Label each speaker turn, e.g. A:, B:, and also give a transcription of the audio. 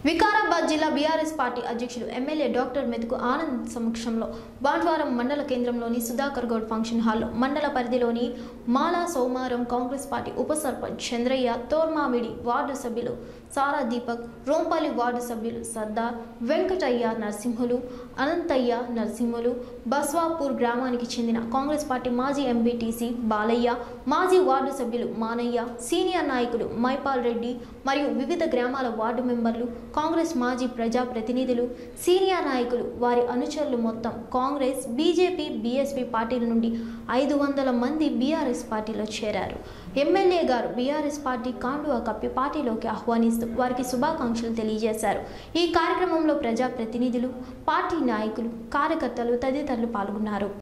A: వికారాబాద్ జిల్లా BRS party అధ్యక్షులు MLA doctor Methuku Anand సమక్షంలో బాండ్వారం మండల కేంద్రంలోని సుధాకర్ గౌడ్ ఫంక్షన్ హాల్లో మండల పరిధిలోని మాలా సోమారం కాంగ్రెస్ పార్టీ ఉప సర్పంచ్ చంద్రయ్య తోర్మామిడి వార్డు సభ్యులు సారా దీపక్ రోంపల్లి వార్డు సభ్యులు సర్దార్ వెంకటయ్య నరసింహులు అనంతయ్య నరసింహులు బస్వాపూర్ గ్రామానికి చెందిన కాంగ్రెస్ పార్టీ మాజీ ఎంపీటీసీ బాలయ్య మాజీ వార్డు సభ్యులు మానయ్య సీనియర్ నాయకులు మైపాల్ రెడ్డి మరియు వివిధ గ్రామాల వార్డు మెంబర్లు కాంగ్రెస్ మాజీ ప్రజా ప్రతినిధులు సీనియర్ నాయకులు వారి అనుచరులు మొత్తం కాంగ్రెస్ బీజేపీ బీఎస్పీ పార్టీల నుండి ఐదు వందల మంది బీఆర్ఎస్ పార్టీలో చేరారు ఎమ్మెల్యే గారు బీఆర్ఎస్ పార్టీ కాండువా కప్పి పార్టీలోకి ఆహ్వానిస్తూ వారికి శుభాకాంక్షలు తెలియజేశారు ఈ కార్యక్రమంలో ప్రజా ప్రతినిధులు పార్టీ నాయకులు కార్యకర్తలు తదితరులు పాల్గొన్నారు